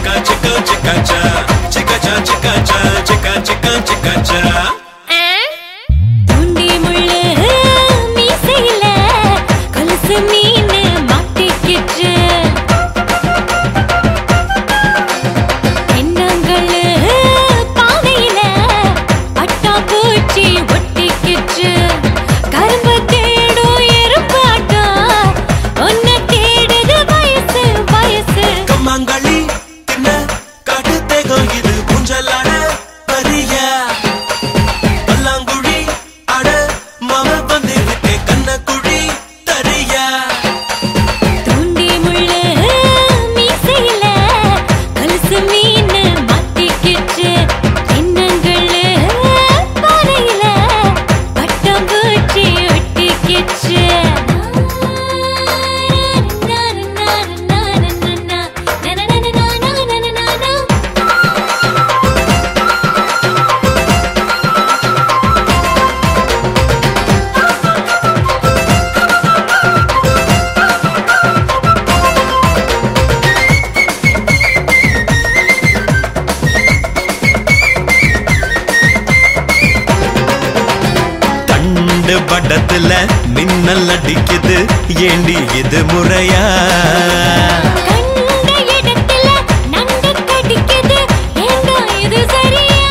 சிக்கா சிக்கா சிக்காச்சா சிக்காச்சா சிக்காச்சா சிக்கா சிக்கா சிக்காச்சா துண்டி முள்ளு மீசையில கொலுசு மீன் மாட்டிக்கிச்சு தென்னங்கள்ளு பானையில பட்டாம்பூச்சி ஒட்டிக்கிச்சு கரும்பு தேடும் எறும்பாட்டம் உன்னை தேடுது வயசு வயசு கம்மாங்களி தின்ன காட்டு தேகம் இது புஞ்சலாட பரியா பல்லாங்குழி அட மாம வந்திருக்கே கண்ணக்குழி தரியா தூண்டி முள்ளு மீசையில கொலுசு மீன் மாட்டிக்கிச்சு தென்னங்கள்ளு பானையில பட்டாம்பூச்சி ஒட்டிக்கிச்சு தண்டு படத்துல மின்னல் அடிக்குது ஏண்டி இது முறையா கண்ட இடத்துல நண்டு கடிக்குது ஏண்டா இது சரியா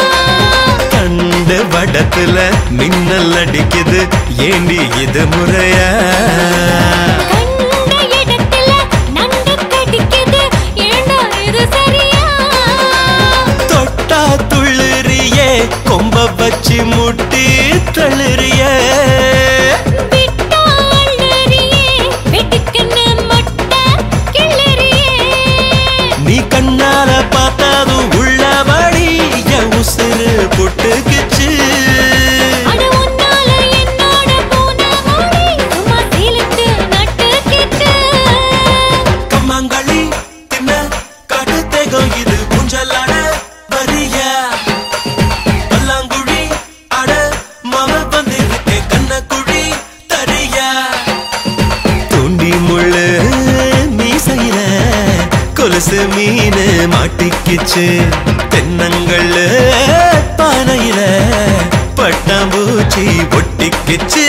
தண்டு படத்துல மின்னல் அடிக்குது ஏண்டி இது முறையா கண்ட இடத்துல நண்டு கடிக்குது ஏண்டா இது சரியா தொட்டா துள்ளுறியே கொம்ப வச்சு முட்டி தள்ளுறியே விட்டா அள்ளறியே வெட்டுக்குன்னு மொட்டை கிளறியே நீ கண்ணால பார்த்ததும் உள்ளபடி என் உசுறு புட்டுக்குச்சு அட உன்னால என்னோட போன மொழி சும்மா சீலுக்கு நட்டுக்கிட்டு கம்மாங்களி தின்ன காட்டு தேகம் இது புஞ்சலாட வரியா பல்லாங்குழி அட மாம வந்திருக்கே கண்ணக்குழி தரியா தூண்டி முள்ளு மீசையில கொலுசு மீன் மாட்டிக்கிச்சு தென்னங்கள்ல பானையில பட்டாம்பூச்சி ஒட்டிக்கிச்சு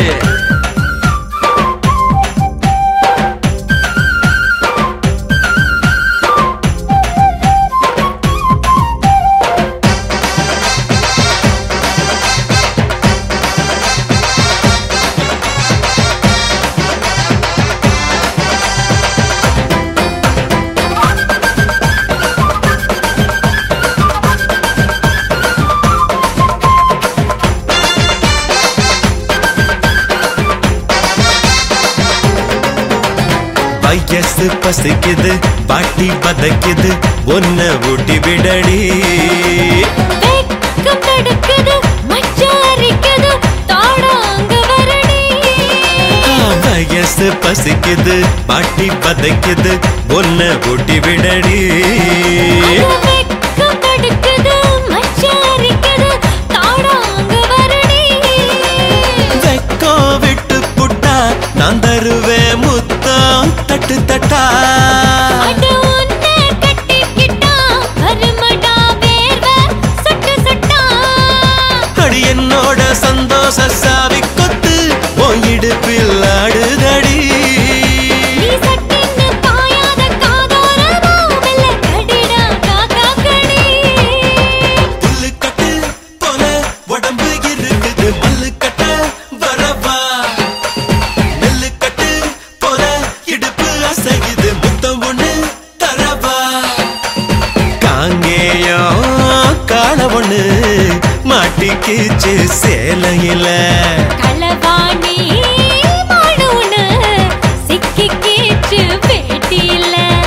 வயசு பசிக்குது பாட்டி பதைக்குது ஒன்ன ஊட்டி விடடி வெக்கம் தடுக்குது மச்சான் அரிக்குது தாடாங்க வரடி வயசு பசிக்குது பாட்டி பதைக்குது ஒன்ன ஊட்டி விடடி அது வெக்கம் தடுக்குது மச்சான் அரிக்குது தாடாங்க வரடி வெக்கோ விட்டு புட்டா நான் தருவேன் முத்தம் தட்டு தட்டா அட உன்னை கட்டிக்கிட்டா வருமடா வேர்வை சொட்டு சொட்டா அடி என்னோட சந்தோஷ சாவி கொத்து உன் இடுப்பில் ஆடுதடி நீ சட்டின்னு பாயாத காதோரமா மெல்ல கடிடா காக்கா கடி புல்லு கட்டு போல உடம்பு இருக்குது மல்லு கட்ட வரவா நெல்லு கட்டு போல இடுப்பு அசையுது முத்தம் ஒண்ணு தரவா காங்கேயம் காண ஒண்ணு மாட்டிக்கிச்சு சேலையில களவாணி மாடுன்னு சிக்கிக்கிச்சு வேட்டியில